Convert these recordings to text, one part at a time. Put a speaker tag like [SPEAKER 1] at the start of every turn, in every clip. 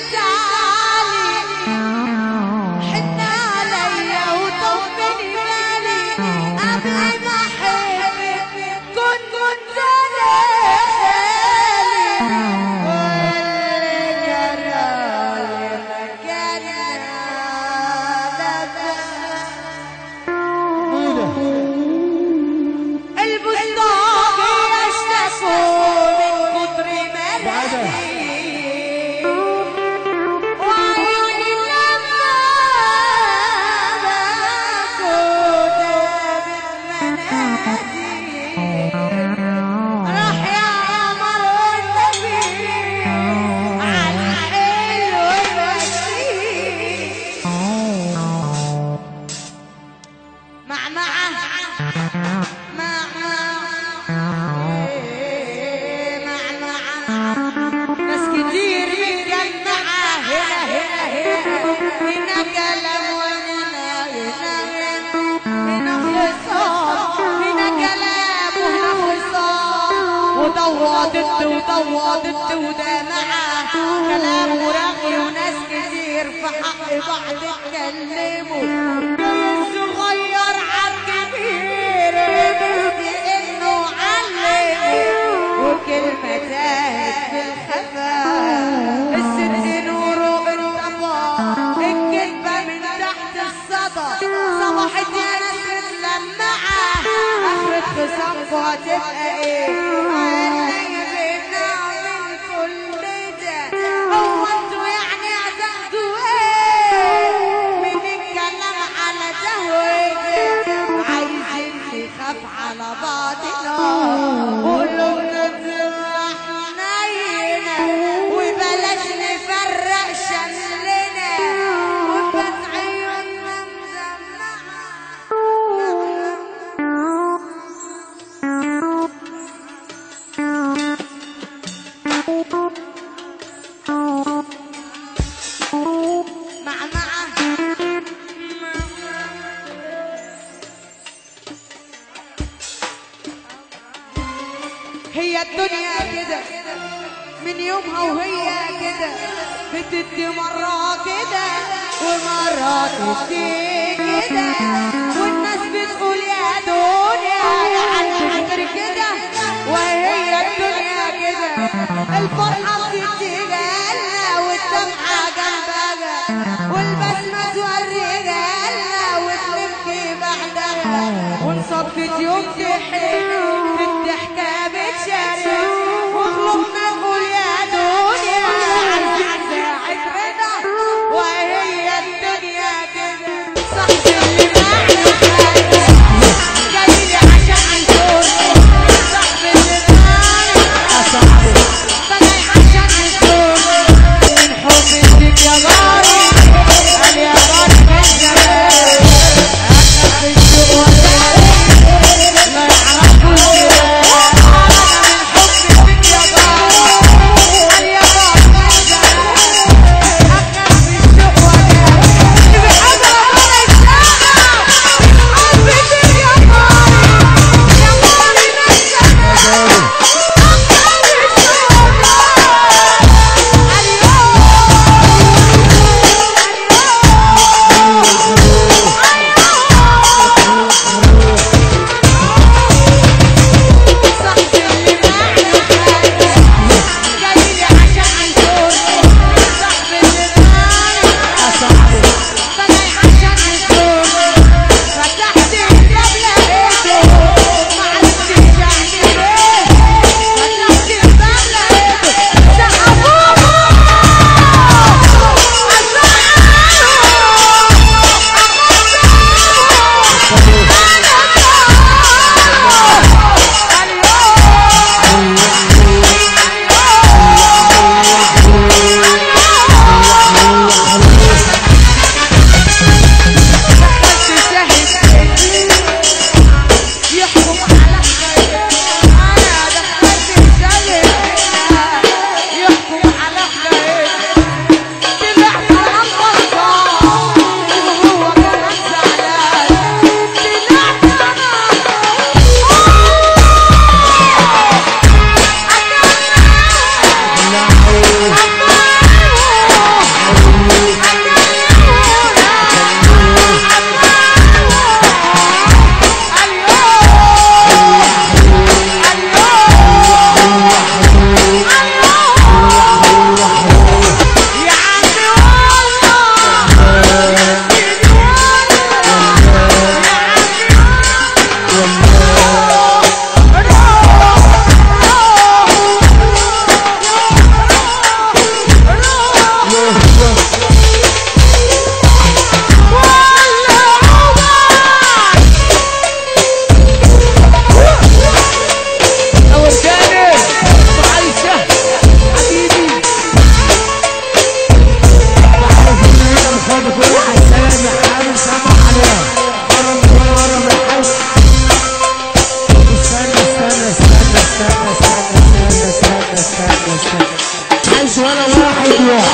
[SPEAKER 1] تعالي حن عليا وطمني بالي قبل ما احبك كن كنت واللي جرالي كان البستان يشتكوا من كتر مرضي وعيوني لما باخدها بالمنادي راح يا قمر والنبي على الحلو بشير معمعة ناس كتير متجمعة هنا هنا هنا هنا كلام وهنا هنا هنا خصام هنا كلام وهنا خصام وضوضت وضوضت وده معاه كلام ورغي وناس كتير في حق بعض اتكلموا جاي الصغير عالكبير بانه علم وكلمة تاهت في الخفاء الست نوره انطفى الكذبة من تحت الصدى صبحت يا ناس متلمعة اخرة خصامكوا هتبقى ايه؟ عيني بنعمل كل ده هو انتوا يعني عزمتوا ايه؟ من الكلام على تهويده عايزين نخاف على بعضنا وقلوبنا تبقى حنينة وبلاش نفرق شملنا وبس عيوننا مع مع هي الدنيا كده من يومها وهي كده بتدي مرة كده ومرة تدي كده والناس بتقول يا دنيا يعني عمر كده وهي الدنيا كده الفرحة بتدي جالنا والدمعة جنبها والبسمة توري جالنا وتبكي بعدها ونصفت يوم تحن في الضحكة بتشارك وخلقنا نقول يا دنيا عايزين ساعة رضا وهي الدنيا كده صاحبي اللي معنا حاجة جاي لي عشان يزورني صاحبي اللي معنا ده جاي عشان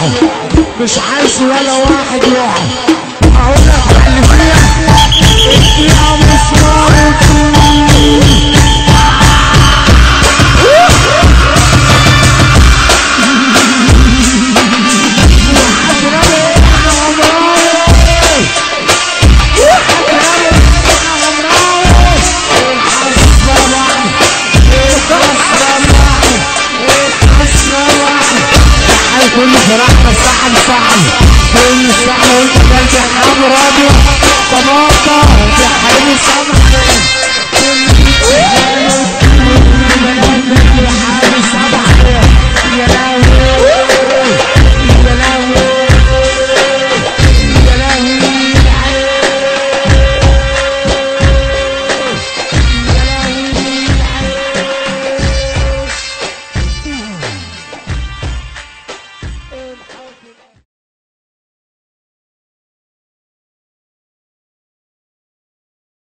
[SPEAKER 2] يقعد مش عايز ولا واحد يقعد اقول لك على اللي فيها اديها مسمار